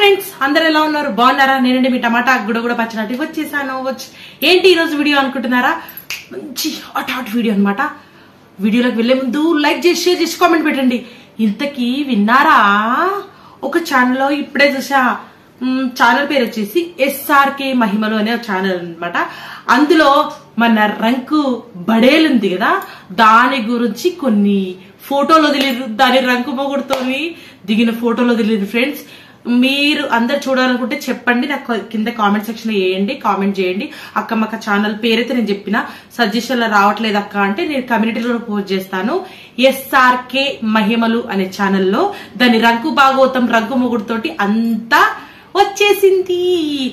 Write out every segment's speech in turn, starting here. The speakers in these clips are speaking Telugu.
ఫ్రెండ్స్ అందరు ఎలా ఉన్నారు బాగున్నారా నేనండి మీ టమాటా గుడ కూడా పచ్చినట్టు వచ్చేసాను వచ్చి ఏంటి ఈ రోజు వీడియో అనుకుంటున్నారా మంచి హాట్ హాట్ వీడియో అన్నమాట వీడియోలోకి వెళ్లే ముందు లైక్ చేసి షేర్ చేసి కామెంట్ పెట్టండి ఇంతకీ విన్నారా ఒక ఛానల్లో ఇప్పుడే చూసా మ్, ఛానల్ పేరు వచ్చేసి ఎస్ఆర్కే మహిమలు అనే ఒక ఛానల్ అన్నమాట అందులో మన రంకు బడేలు ఉంది కదా దాని గురించి కొన్ని ఫోటోలు వదిలేదు దాని రంకు మొగుడుతోని దిగిన ఫోటోలు వదిలేదు ఫ్రెండ్స్ మీరు అందరు చూడాలనుకుంటే చెప్పండి నాకు కింద కామెంట్ సెక్షన్ లో వేయండి కామెంట్ చేయండి అక్క మాకు ఛానల్ పేరైతే నేను చెప్పిన సజెషన్ లో రావట్లేదు అక్క అంటే నేను కమ్యూనిటీలో పోస్ట్ చేస్తాను ఎస్ఆర్కే మహిమలు అనే ఛానల్లో దాని రంకు భాగవతం రంకు మొగుడుతోటి అంతా వచ్చేసింది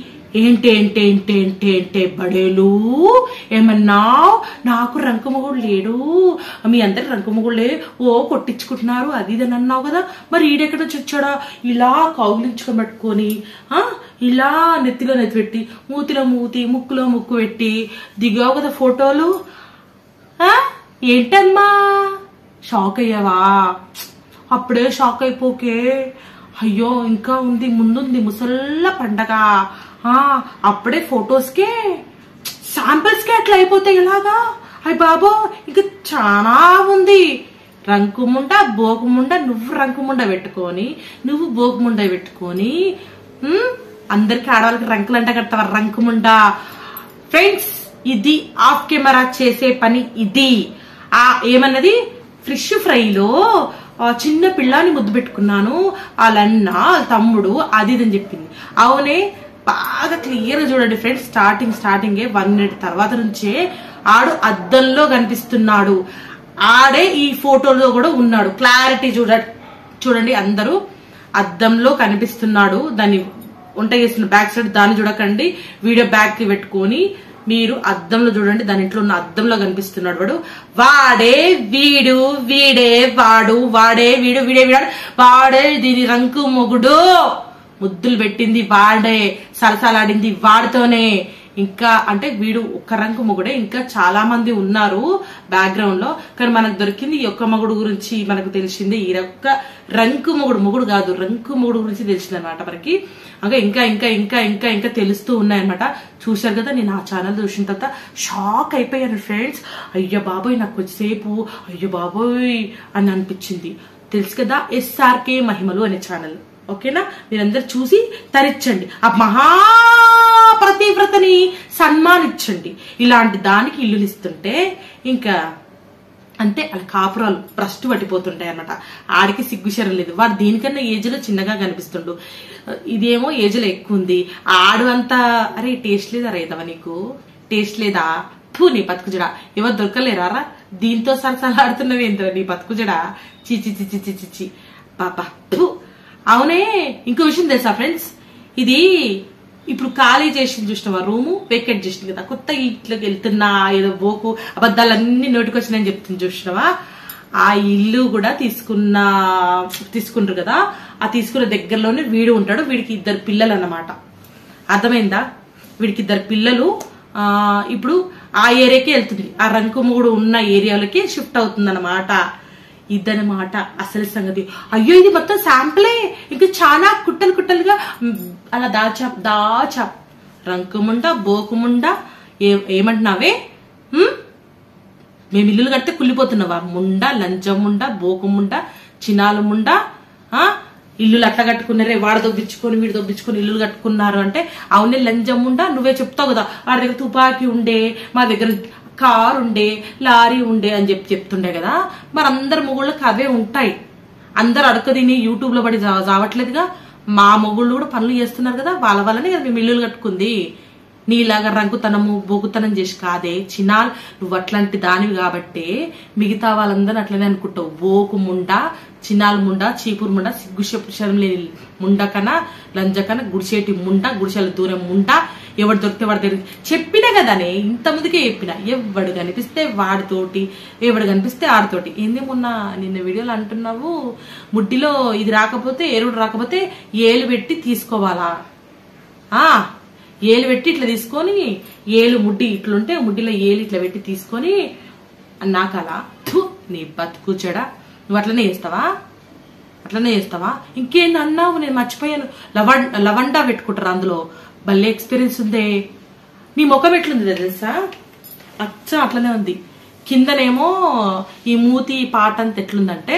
ఏంటేంటేంటేంటేంటే బడేలు ఏమన్నావు నాకు రంకుమగుడు లేడు మీ అందరు రంకుమగుడులే ఓ కొట్టించుకుంటున్నారు అది ఇది అని అన్నావు కదా మరి ఈడెక్కడ వచ్చాడా ఇలా కౌగిలించుకొని పెట్టుకొని ఆ ఇలా నెత్తిలో నెత్తి పెట్టి మూతిలో మూతి ముక్కులో ముక్కు పెట్టి దిగావు కదా ఫోటోలు ఆ ఏంటమ్మా షాక్ అయ్యావా అప్పుడే షాక్ అయిపోకే అయ్యో ఇంకా ఉంది ముందుంది ముసల్ల పండగ ఆ అప్పుడే ఫొటోస్కే శాంపిల్స్కే అట్లా అయిపోతాయి ఇలాగా అయ్య బాబో ఇంకా చాలా ఉంది రంకుముండ బోకుముండ నువ్వు రంకుముండ పెట్టుకొని నువ్వు బోకుముండ పెట్టుకొని ఉమ్, అందరికి ఆడవాళ్ళకి రంకులు అంట కడతావా రంకుముండ ఫ్రెండ్స్ ఇది ఆఫ్ కెమెరా చేసే పని ఇది ఆ ఏమన్నది ఫిష్ ఫ్రైలో ఆ చిన్న పిల్లాని ముద్దు పెట్టుకున్నాను వాళ్ళన్న వాళ్ళ తమ్ముడు అది ఇది అని చెప్పింది అవునే బాగా క్లియర్ గా చూడండి friends starting starting one minute తర్వాత నుంచే ఆడు అద్దంలో కనిపిస్తున్నాడు ఆడే ఈ ఫోటోలో కూడా ఉన్నాడు క్లారిటీ చూడ చూడండి అందరూ అద్దంలో కనిపిస్తున్నాడు దాన్ని వంట చేసిన బ్యాక్ సైడ్ దాన్ని చూడకండి వీడియో బ్యాక్ కి పెట్టుకొని మీరు అద్దంలో చూడండి దాని ఇంట్లో ఉన్న అద్దంలో కనిపిస్తున్నాడు వాడు వాడే వీడు వీడే వాడు వాడే వీడు వీడే వీడాడు వాడే దీని రంకు మొగుడు ముద్దులు పెట్టింది వాడే సరసాలాడింది వాడితోనే ఇంకా అంటే వీడు ఒక్క రంకు మొగుడే ఇంకా చాలా మంది ఉన్నారు బ్యాక్గ్రౌండ్ లో కానీ మనకు దొరికింది ఈ ఒక్క మొగుడు గురించి మనకు తెలిసింది ఈ ఒక్క రంకు మొగుడు మొగుడు కాదు రంకు మొగుడు గురించి తెలిసింది అనమాట మనకి ఇంకా ఇంకా ఇంకా ఇంకా ఇంకా ఇంకా తెలుస్తూ ఉన్నాయన్నమాట చూశారు కదా నేను ఆ ఛానల్ చూసిన తర్వాత షాక్ అయిపోయాను ఫ్రెండ్స్ అయ్యో బాబోయ్ నాకు కొద్దిసేపు అయ్యో బాబోయ్ అని అనిపించింది తెలుసు కదా ఎస్ఆర్కే మహిమలు అనే ఛానల్ ఓకేనా మీరందరు చూసి తరించండి ఆ మహా ప్రతివ్రతని సన్మానించండి ఇలాంటి దానికి ఇల్లులు ఇస్తుంటే ఇంకా అంతే వాళ్ళ కాపురాలు భ్రష్టు పట్టిపోతుంటాయి అనమాట ఆడికి సిగ్గుశరం లేదు వాడు దీనికన్నా ఏజ్ లో చిన్నగా కనిపిస్తుండు ఇదేమో ఏజ్ లో ఎక్కువ ఉంది ఆడు అంతా అరే టేస్ట్ లేదా రేదవా నీకు టేస్ట్ లేదా ఫూ నీ బతుకుజడా ఎవరు దొరకలేరారా దీంతో సరసలాడుతున్నవి ఏంటో నీ బతుకుజడా చిచి చిచి చిచి చి పాపా ఫు. అవునే ఇంకో విషయం తెలుసా ఫ్రెండ్స్ ఇది ఇప్పుడు ఖాళీ చేసింది చూసినావా రూము వేకెట్ చేసింది కదా కొత్త ఇంట్లోకి వెళ్తున్నా ఏదో బోకు అబద్ధాలన్నీ నోటికొచ్చినాయని చెప్తుంది చూసినావా ఆ ఇల్లు కూడా తీసుకున్న తీసుకుంటారు కదా ఆ తీసుకున్న దగ్గరలోనే వీడు ఉంటాడు వీడికి ఇద్దరు పిల్లలు అన్నమాట అర్థమైందా వీడికి ఇద్దరు పిల్లలు ఆ ఇప్పుడు ఆ ఏరియాకి వెళ్తుంది ఆ రంకుమూడు ఉన్న ఏరియాలకి షిఫ్ట్ అవుతుంది అనమాట ఇదనమాట అసలు సంగతి అయ్యో ఇది మొత్తం శాంపులే ఇంకా చాలా కుట్టలు కుట్టలుగా మ్, అలా దాచా దాచా రంకుముండ బోకుముండ ఏ ఏమంటున్నావే మ్? మేము ఇల్లులు కడితే కుళ్ళిపోతున్నావా ముండ లంచముండ బోకుముండ చినాలు ముండ ఆ ఇల్లులు అట్లా కట్టుకున్నారే వాడు దొబ్బించుకొని వీడు దొబ్బించుకొని ఇల్లులు కట్టుకున్నారు అంటే అవునే లంచం ఉండా నువ్వే చెప్తావు కదా వాడి దగ్గర తుపాకీ ఉండే మా దగ్గర కార్ ఉండే లారీ ఉండే అని చెప్పి చెప్తుండే కదా మరి అందరు మొగుళ్ళకి అవే ఉంటాయి అందరు అడక తిని యూట్యూబ్ లో పడి జా- జావట్లేదుగా మా మొగుళ్ళు కూడా పనులు చేస్తున్నారు కదా వాళ్ళ వల్లనే కదా మేము ఇల్లులు కట్టుకుంది నీలాగా రంగుతనము బొగుతనం చేసి కాదే చినాల్ నువ్వు అట్లాంటి దానివి కాబట్టే మిగతా వాళ్ళందరూ అట్లనే అనుకుంటావు బోకు ముండ చినాల్ ముండ చీపురు ముండ సిగ్గుశరం లేని ముండ కన లంజకన గుడిసేటి ముండ గుడిసెల దూరం ముండ ఎవడు దొరికితే వాడు దగ్గర చెప్పినా కదానే ఇంత ముందుకే చెప్పిన ఎవడు కనిపిస్తే వాడితోటి ఎవడు కనిపిస్తే ఆడితోటి ఏంది మొన్న నిన్న వీడియోలో అంటున్నావు ముడ్డిలో ఇది రాకపోతే ఎరుడు రాకపోతే ఏలు పెట్టి తీసుకోవాలా ఆ ఏలు పెట్టి ఇట్లా తీసుకొని ఏలు ముడ్డి ఇట్లుంటే ముడ్డిలో ఏలు ఇట్లా పెట్టి తీసుకొని నాకలా థు నీ బతుకు చెడ నువ్వు అట్లనే చేస్తావా అట్లనే చేస్తావా ఇంకేంది అన్నావు నేను మర్చిపోయాను లవన్ లవండా పెట్టుకుంటారు అందులో భలే ఎక్స్పీరియన్స్ ఉందే నీ ముఖం ఎట్లుంది తెలుసా అచ్చ అట్లనే ఉంది కిందనేమో ఈ మూతి పాట అంత ఎట్లుందంటే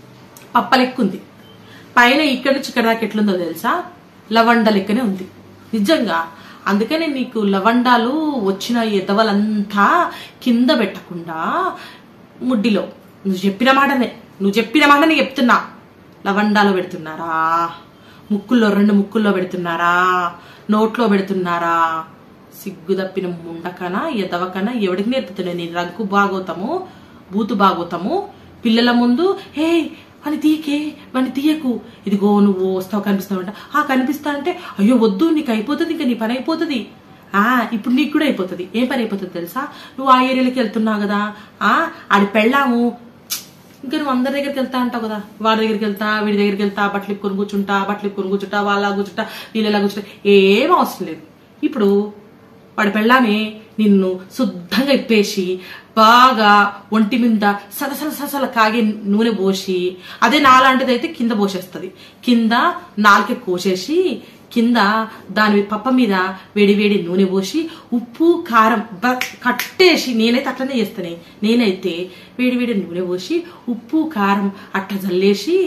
పప్ప లెక్క ఉంది పైన ఇక్కడ నుంచి ఇక్కడ దాకా ఎట్లుందో తెలుసా లవండ లెక్కనే ఉంది నిజంగా అందుకనే నీకు లవండాలు వచ్చిన ఎదవలంతా కింద పెట్టకుండా ముడ్డిలో నువ్వు చెప్పిన మాటనే నువ్వు చెప్పిన మాటనే చెప్తున్నా లవండాలో పెడుతున్నారా ముక్కుల్లో రెండు ముక్కుల్లో పెడుతున్నారా నోట్లో పెడుతున్నారా సిగ్గు తప్పిన ముండకనా ఎదవకనా ఎవడికి నేర్పుతున్నా నేను రంకు బాగోతాము బూతు బాగోతాము పిల్లల ముందు హే అని తీయకే వాడిని తీయకు ఇదిగో నువ్వు వస్తావు కనిపిస్తావంట ఆ కనిపిస్తా అంటే అయ్యో వద్దు నీకు అయిపోతుంది ఇంకా నీ పని అయిపోతుంది ఆ ఇప్పుడు నీకు కూడా అయిపోతుంది ఏం పని అయిపోతుంది తెలుసా నువ్వు ఆ ఏరియాలోకి వెళ్తున్నావు కదా ఆ ఆడి పెళ్ళాము ఇంకా నువ్వు అందరి దగ్గరికి వెళ్తా అంటావు కదా వాడి దగ్గరికి వెళ్తా వీడి దగ్గరికి వెళ్తా బట్టలు ఇప్పుకొని కూర్చుంటా బట్టలు ఇప్పుకొని కూర్చుంటా వాళ్ళ కూర్చుంటా వీళ్ళలా కూర్చుంటా ఏం అవసరం లేదు ఇప్పుడు వాడి పెళ్ళామే నిన్ను శుద్ధంగా ఇప్పేసి బాగా ఒంటి మీద సలసల సలసల కాగే నూనె పోసి అదే నాలాంటిది అయితే కింద పోసేస్తుంది కింద నాలుకే కోసేసి కింద దాని పప్ప మీద వేడి వేడి నూనె పోసి ఉప్పు కారం బ- కట్టేసి నేనైతే అట్లనే చేస్తానే నేనైతే వేడి వేడి నూనె పోసి ఉప్పు కారం అట్ట జల్లేసి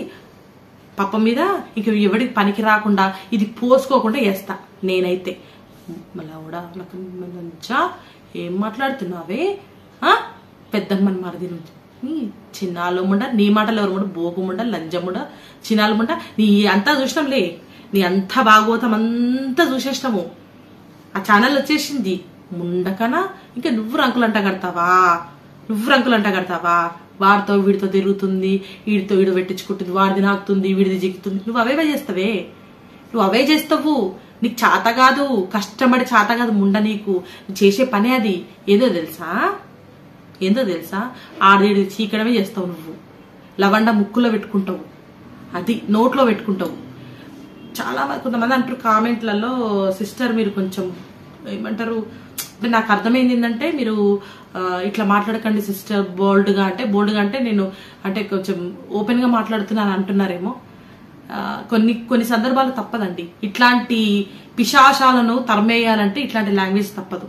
పప్ప మీద ఇంక ఎవడికి పనికి రాకుండా ఇది పోసుకోకుండా వేస్తా నేనైతే మళ్ళా కూడా మంచా ఏం మాట్లాడుతున్నావే ఆ పెద్దమ్మని మరది నుంచి నీ చిన్నాళ్ళు ముండ నీ మాటలు ఎవరు ముండ బోగు ముండ లంజముండ చిన్నాళ్ళు ముండ నీ అంతా చూసినాంలే నీ అంతా భాగవతం అంతా చూసేసినాము ఆ ఛానల్ వచ్చేసింది ముండకనా ఇంకా నువ్వు రంకులు అంట కడతావా నువ్వు రంకులు అంట కడతావా వాడితో వీడితో తిరుగుతుంది వీడితో వీడు పెట్టించుకుంటుంది వాడిది నాకుతుంది వీడిది జిక్కుతుంది నువ్వు అవే చేస్తావే నువ్వు అవే చేస్తావు నీకు చేత కాదు కష్టపడి చేత కాదు ముండ నీకు నువ్వు చేసే పనే అది ఏదో తెలుసా ఏందో తెలుసా ఆడిది చీకడమే చేస్తావు నువ్వు లవండ ముక్కులో పెట్టుకుంటావు అది నోట్లో పెట్టుకుంటావు చాలా మంది కొంతమంది అంటారు కామెంట్లలో సిస్టర్ మీరు కొంచెం ఏమంటారు అంటే నాకు అర్థమైంది ఏంటంటే మీరు ఆ, ఇట్లా మాట్లాడకండి సిస్టర్ బోల్డ్గా అంటే బోల్డ్గా అంటే నేను అంటే కొంచెం ఓపెన్గా మాట్లాడుతున్నాను అంటున్నారేమో ఆ, కొన్ని కొన్ని సందర్భాలు తప్పదండి ఇట్లాంటి పిశాచాలను తరమేయాలంటే ఇట్లాంటి లాంగ్వేజ్ తప్పదు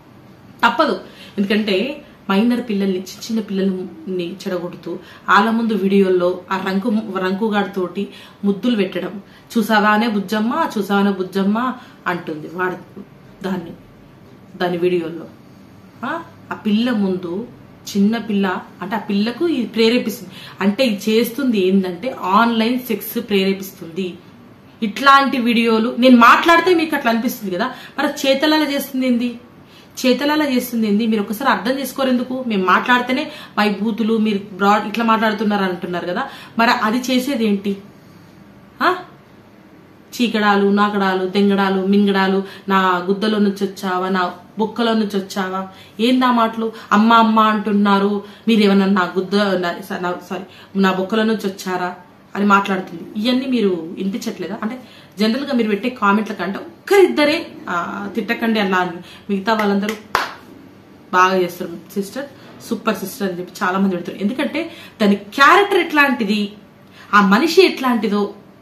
తప్పదు ఎందుకంటే మైనర్ పిల్లల్ని చిన్న చిన్న పిల్లల్ని చెడగొడుతూ వాళ్ళ ముందు వీడియోల్లో ఆ రంకు రంకుగాడితోటి ముద్దులు పెట్టడం చూసావానే బుజ్జమ్మ చూసావానే బుజ్జమ్మ అంటుంది వాడు దాన్ని దాని వీడియోల్లో ఆ ఆ పిల్ల ముందు చిన్న పిల్ల అంటే ఆ పిల్లకు ఇది ప్రేరేపిస్తుంది అంటే ఇది చేస్తుంది ఏంటంటే ఆన్లైన్ సెక్స్ ప్రేరేపిస్తుంది ఇట్లాంటి వీడియోలు నేను మాట్లాడితే మీకు అట్లా అనిపిస్తుంది కదా మరి చేతలలో చేస్తుంది ఏంది చేతలలో చేస్తుంది ఏంది మీరు ఒకసారి అర్థం చేసుకోరు ఎందుకు మేము మాట్లాడితేనే మా ఈ బూతులు మీరు బ్రాడ్ ఇట్లా మాట్లాడుతున్నారు అంటున్నారు కదా మరి అది చేసేది ఏంటి ఆ? చీకడాలు నాకడాలు దెంగడాలు మింగడాలు నా గుద్దలో నుంచి వచ్చావా నా బొక్కలో నుంచి వచ్చావా ఏందా మాటలు అమ్మ అమ్మ అంటున్నారు మీరేమన్నా నా గుద్ద సారీ నా బొక్కలో నుంచి వచ్చారా అని మాట్లాడుతుంది ఇవన్నీ మీరు వినిపించట్లేదా అంటే జనరల్ గా మీరు పెట్టే కామెంట్ల కంటే ఒక్కరిద్దరే ఆ, తిట్టకండి అలా అని మిగతా వాళ్ళందరూ బాగా చేస్తారు సిస్టర్ సూపర్ సిస్టర్ అని చెప్పి చాలా మంది పెడతారు ఎందుకంటే దాని క్యారెక్టర్ ఎట్లాంటిది ఆ మనిషి ఎట్లాంటిదో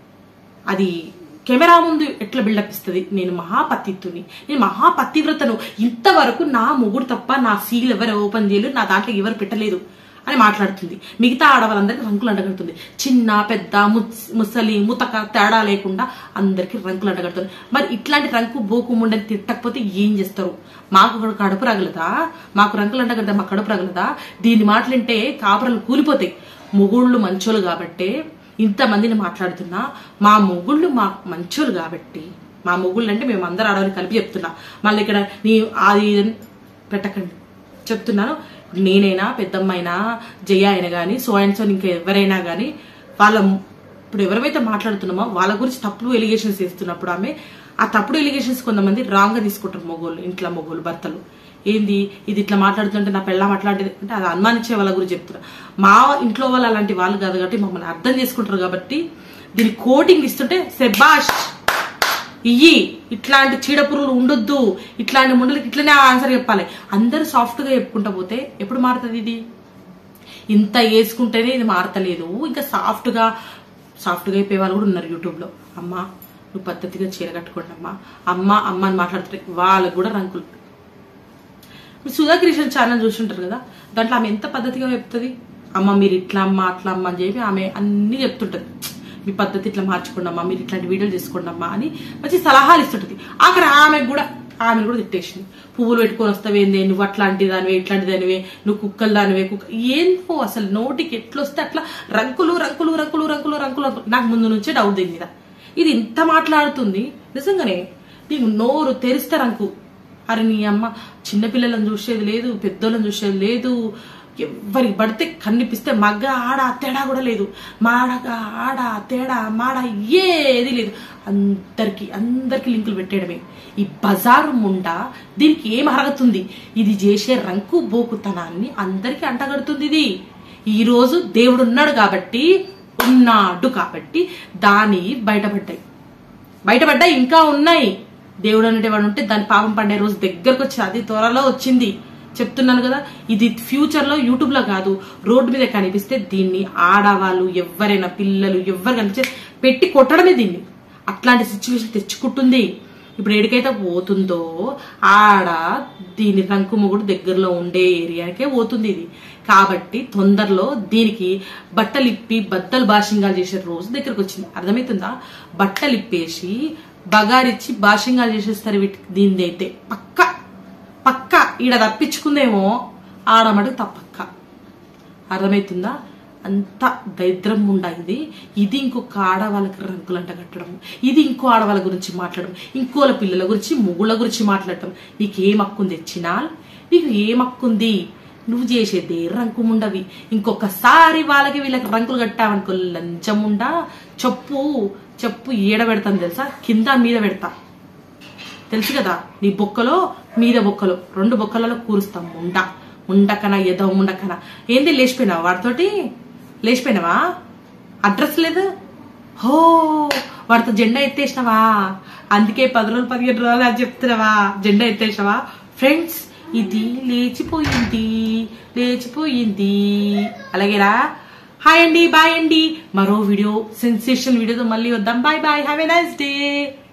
అది కెమెరా ముందు ఎట్లా బిల్డప్ ఇస్తుంది నేను మహాపతిత్తుని నేను మహాపతివ్రతను ఇంతవరకు నా మొగుడు తప్ప నా సీల్ ఎవరు ఓపెన్ చేయలేదు నా దాంట్లో ఎవరు పెట్టలేదు అని మాట్లాడుతుంది మిగతా ఆడవాళ్ళందరికీ రంకులు అంటగడుతుంది చిన్న పెద్ద ముస్- ముసలి ముతక తేడా లేకుండా అందరికి రంకులు అంటగడుతుంది మరి ఇట్లాంటి రంకు బోకు ముండని తిట్టకపోతే ఏం చేస్తారు మాకు కూడా కడుపు రగలదా మాకు రంకులు అంటగడదా మా కడుపు రగలదా దీని మాటలుంటే కాపురాలు కూలిపోతాయి మొగుళ్ళు మంచోళ్ళు కాబట్టే ఇంతమందిని మాట్లాడుతున్నా మా మొగుళ్ళు మా మంచోళ్ళు కాబట్టి మా మొగుళ్ళు అంటే మేము అందరు ఆడవాళ్ళని కలిపి చెప్తున్నా మళ్ళీ ఇక్కడ నీ అది ఇది అని పెట్టకండి చెప్తున్నాను నేనైనా పెద్దమ్మైనా జయ అయినా కానీ సో అండ్ సో ఇంకా ఎవరైనా కానీ వాళ్ళ ఇప్పుడు ఎవరైతే మాట్లాడుతున్నామో వాళ్ళ గురించి తప్పుడు ఎలిగేషన్స్ వేస్తున్నప్పుడు ఆమె ఆ తప్పుడు ఎలిగేషన్స్ కొంతమంది రాంగ్ గా తీసుకుంటారు మొగోళ్ళు ఇంట్లో మొగోళ్ళు భర్తలు ఏంది ఇది ఇట్లా మాట్లాడుతుంటే నా పెళ్ళ మాట్లాడేది అంటే అది అనుమానించే వాళ్ళ గురించి చెప్తున్నా మా ఇంట్లో వాళ్ళు అలాంటి వాళ్ళు కాదు కాబట్టి మమ్మల్ని అర్థం చేసుకుంటారు కాబట్టి దీని కోటింగ్ ఇస్తుంటే సెబాష్ ఇయ్యి ఇట్లాంటి చీడపురుగులు ఉండొద్దు ఇట్లాంటి ముండలకి ఇట్లనే ఆన్సర్ చెప్పాలి అందరూ సాఫ్ట్ గా చెప్పుకుంటా పోతే ఎప్పుడు మారుతుంది ఇది ఇంత వేసుకుంటేనే ఇది మారతలేదు ఇంకా సాఫ్ట్ గా సాఫ్ట్గా అయిపోయే వాళ్ళు కూడా ఉన్నారు యూట్యూబ్లో అమ్మ నువ్వు పద్ధతిగా చీర కట్టుకోండి అమ్మా అమ్మ అమ్మ అని మాట్లాడుతుంటే వాళ్ళకు కూడా రంకులు మీరు సుధా కిషన్ ఛానల్ చూస్తుంటారు కదా దాంట్లో ఆమె ఎంత పద్ధతిగా చెప్తుంది అమ్మ మీరు ఇట్లా అమ్మ అట్లా అమ్మ అని చెప్పి ఆమె అన్ని చెప్తుంటది మీ పద్ధతి ఇట్లా మార్చుకోండి అమ్మా మీరు ఇట్లాంటి వీడియోలు చేసుకోండి అమ్మా అని మంచి సలహాలు ఇస్తుంటది ఆఖరి ఆమెకు కూడా ఆమెను కూడా తిట్టేసింది పువ్వులు పెట్టుకొని వస్తావేంది నువ్వు అట్లాంటి దానివే ఇట్లాంటి దానివే నువ్వు కుక్కలు దానివే కుక్క ఏంటో అసలు నోటికి ఎట్లొస్తే అట్లా రంకులు రంకులు రంకులు రంకులు రంకులు రంకులు. నాకు ముందు నుంచే డౌట్ దీని మీద ఇది ఇంత మాట్లాడుతుంది నిజంగానే నీకు నోరు తెరిస్తే రంకు అరే నీ అమ్మ చిన్నపిల్లలను చూసేది లేదు పెద్దోళ్ళని చూసేది లేదు ఎవరికి పడితే కనిపిస్తే మగ్గ ఆడ తేడా కూడా లేదు మాడగా ఆడ తేడా మాడ ఏది లేదు అందరికి అందరికి లింకులు పెట్టేయడమే ఈ బజారు ముండ దీనికి ఏం అరగతుంది ఇది చేసే రంకు బోకుతనాన్ని అందరికి అంటగడుతుంది ఇది ఈ రోజు దేవుడు ఉన్నాడు కాబట్టి ఉన్నాడు కాబట్టి దాని బయటపడ్డాయి బయటపడ్డాయి ఇంకా ఉన్నాయి దేవుడు అనేటివాడు ఉంటే దాని పాపం పండే రోజు దగ్గరకు వచ్చి అది త్వరలో వచ్చింది చెప్తున్నాను కదా ఇది ఫ్యూచర్ లో యూట్యూబ్ లో కాదు రోడ్డు మీద కనిపిస్తే దీన్ని ఆడవాళ్ళు ఎవరైనా పిల్లలు ఎవరు కనిపిస్తే పెట్టి కొట్టడమే దీన్ని అట్లాంటి సిచ్యువేషన్ తెచ్చుకుంటుంది ఇప్పుడు ఎడికైతే పోతుందో ఆడ దీని రంకు మొగుడు దగ్గరలో ఉండే ఏరియాకే పోతుంది ఇది కాబట్టి తొందరలో దీనికి బట్టలు ఇప్పి బద్దలు భాషింగాలు చేసే రోజు దగ్గరకు వచ్చింది అర్థమవుతుందా బట్టలు ఇప్పేసి బగారిచ్చి భాషింగాలు చేసేస్తారు వీటి దీనిది అయితే పక్క పక్క ఈడ తప్పించుకుందేమో ఆడమటుకు తప్పక్క అర్థమవుతుందా అంత దరిద్రం ఉండాలి ఇది ఇంకొక ఆడవాళ్ళకి రంగులంట కట్టడం ఇది ఇంకో ఆడవాళ్ళ గురించి మాట్లాడడం ఇంకోల పిల్లల గురించి ముగుళ్ళ గురించి మాట్లాడటం నీకు ఏం హక్కుంది తెచ్చినా నీకు ఏం హక్కుంది నువ్వు చేసేది రంకు ఉండవి ఇంకొకసారి వాళ్ళకి వీళ్ళకి రంకులు కట్టావనుకో లంచముండా చెప్పు చెప్పు ఏడ పెడతాను తెలుసా కింద మీద పెడతా తెలుసు కదా నీ బొక్కలో మీద బొక్కలో రెండు బొక్కలలో కూరుస్తాం ఉండ ఉండకనా ఏదో ఉండకనా ఏంది లేచిపోయినావా వాడితోటి లేచిపోయినావా అడ్రస్ లేదు హో వాడితో జెండా ఎత్తేసినావా అందుకే పది రోజులు పదిహేను రోజులు అని చెప్తున్నావా జెండా ఎత్తేసినావా ఫ్రెండ్స్ ఇది లేచిపోయింది లేచిపోయింది అలాగేరా హాయ్ అండి బాయ్ అండి మరో వీడియో సెన్సేషన్ వీడియోతో మళ్ళీ వద్దాం bye bye have a nice day